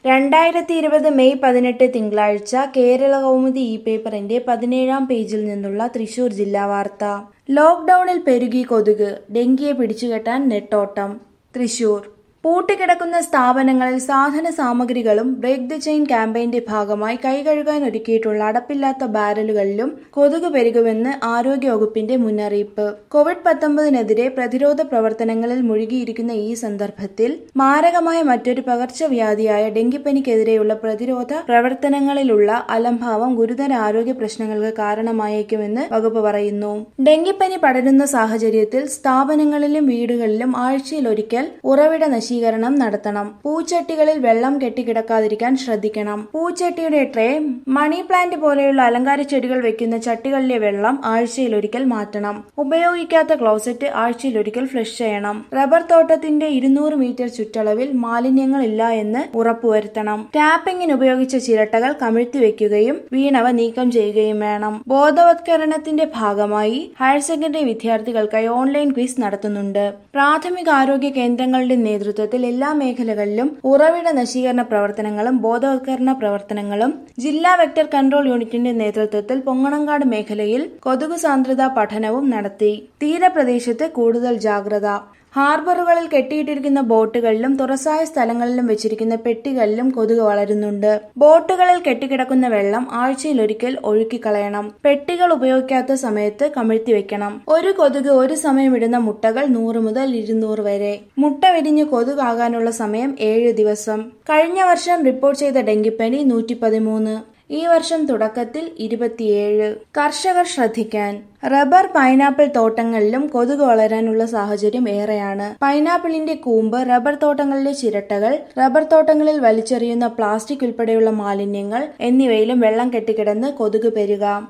രണ്ടായിരത്തി ഇരുപത് മെയ് പതിനെട്ട് തിങ്കളാഴ്ച കേരള കൗമുദി ഇ പേപ്പറിന്റെ പതിനേഴാം പേജിൽ നിന്നുള്ള തൃശൂർ ജില്ലാ വാർത്ത ലോക്ഡൌണിൽ പെരുകി കൊതുക് ഡെങ്കിയെ പിടിച്ചുകെട്ടാൻ നെട്ടോട്ടം തൃശൂർ പൂട്ടിക്കിടക്കുന്ന സ്ഥാപനങ്ങളിൽ സാധന സാമഗ്രികളും ബ്രേക്ക് ദി ചെയിൻ ക്യാമ്പയിന്റെ ഭാഗമായി കൈകഴുകാൻ ഒരുക്കിയിട്ടുള്ള അടപ്പില്ലാത്ത ബാരലുകളിലും കൊതുക് പെരുകുമെന്ന് ആരോഗ്യവകുപ്പിന്റെ മുന്നറിയിപ്പ് കോവിഡ് പത്തൊമ്പതിനെതിരെ പ്രതിരോധ പ്രവർത്തനങ്ങളിൽ മുഴുകിയിരിക്കുന്ന ഈ സന്ദർഭത്തിൽ മാരകമായ മറ്റൊരു പകർച്ചവ്യാധിയായ ഡെങ്കിപ്പനിക്കെതിരെയുള്ള പ്രതിരോധ പ്രവർത്തനങ്ങളിലുള്ള അലംഭാവം ഗുരുതര ആരോഗ്യ പ്രശ്നങ്ങൾക്ക് കാരണമായേക്കുമെന്ന് വകുപ്പ് പറയുന്നു ഡെങ്കിപ്പനി പടരുന്ന സാഹചര്യത്തിൽ സ്ഥാപനങ്ങളിലും വീടുകളിലും ആഴ്ചയിലൊരിക്കൽ ഉറവിട നശീകരണം നടത്തണം പൂച്ചട്ടികളിൽ വെള്ളം കെട്ടിക്കിടക്കാതിരിക്കാൻ ശ്രദ്ധിക്കണം പൂച്ചട്ടിയുടെ ട്രേ മണി പ്ലാന്റ് പോലെയുള്ള അലങ്കാര ചെടികൾ വെക്കുന്ന ചട്ടികളിലെ വെള്ളം ആഴ്ചയിലൊരിക്കൽ മാറ്റണം ഉപയോഗിക്കാത്ത ക്ലോസറ്റ് ആഴ്ചയിലൊരിക്കൽ ഫ്ലഷ് ചെയ്യണം റബ്ബർ തോട്ടത്തിന്റെ ഇരുന്നൂറ് മീറ്റർ ചുറ്റളവിൽ മാലിന്യങ്ങൾ ഇല്ല എന്ന് ഉറപ്പുവരുത്തണം ടാപ്പിംഗിന് ഉപയോഗിച്ച ചിരട്ടകൾ കമിഴ്ത്തി വെക്കുകയും വീണവ നീക്കം ചെയ്യുകയും വേണം ബോധവത്കരണത്തിന്റെ ഭാഗമായി ഹയർ സെക്കൻഡറി വിദ്യാർത്ഥികൾക്കായി ഓൺലൈൻ ക്വിസ് നടത്തുന്നുണ്ട് പ്രാഥമിക ആരോഗ്യ കേന്ദ്രങ്ങളുടെ നേതൃത്വത്തിൽ എല്ലാ മേഖലകളിലും ഉറവിട നശീകരണ പ്രവർത്തനങ്ങളും ബോധവത്കരണ പ്രവർത്തനങ്ങളും ജില്ലാ വെക്ടർ കൺട്രോൾ യൂണിറ്റിന്റെ നേതൃത്വത്തിൽ പൊങ്ങണങ്കാട് മേഖലയിൽ കൊതുകു സാന്ദ്രതാ പഠനവും നടത്തി തീരപ്രദേശത്ത് കൂടുതൽ ജാഗ്രത ഹാർബറുകളിൽ കെട്ടിയിട്ടിരിക്കുന്ന ബോട്ടുകളിലും തുറസായ സ്ഥലങ്ങളിലും വെച്ചിരിക്കുന്ന പെട്ടികളിലും കൊതുക് വളരുന്നുണ്ട് ബോട്ടുകളിൽ കെട്ടിക്കിടക്കുന്ന വെള്ളം ആഴ്ചയിലൊരിക്കൽ ഒഴുക്കിക്കളയണം പെട്ടികൾ ഉപയോഗിക്കാത്ത സമയത്ത് കമിഴ്ത്തി വെക്കണം ഒരു കൊതുക് ഒരു സമയം ഇടുന്ന മുട്ടകൾ നൂറ് മുതൽ ഇരുന്നൂറ് വരെ മുട്ട വിരിഞ്ഞ് കൊതുകാകാനുള്ള സമയം ഏഴ് ദിവസം കഴിഞ്ഞ വർഷം റിപ്പോർട്ട് ചെയ്ത ഡെങ്കിപ്പനി നൂറ്റി പതിമൂന്ന് ഈ വർഷം തുടക്കത്തിൽ ഇരുപത്തിയേഴ് കർഷകർ ശ്രദ്ധിക്കാൻ റബ്ബർ പൈനാപ്പിൾ തോട്ടങ്ങളിലും കൊതുക് വളരാനുള്ള സാഹചര്യം ഏറെയാണ് പൈനാപ്പിളിന്റെ കൂമ്പ് റബ്ബർ തോട്ടങ്ങളിലെ ചിരട്ടകൾ റബ്ബർ തോട്ടങ്ങളിൽ വലിച്ചെറിയുന്ന പ്ലാസ്റ്റിക് ഉൾപ്പെടെയുള്ള മാലിന്യങ്ങൾ എന്നിവയിലും വെള്ളം കെട്ടിക്കിടന്ന് കൊതുക് പെരുകാം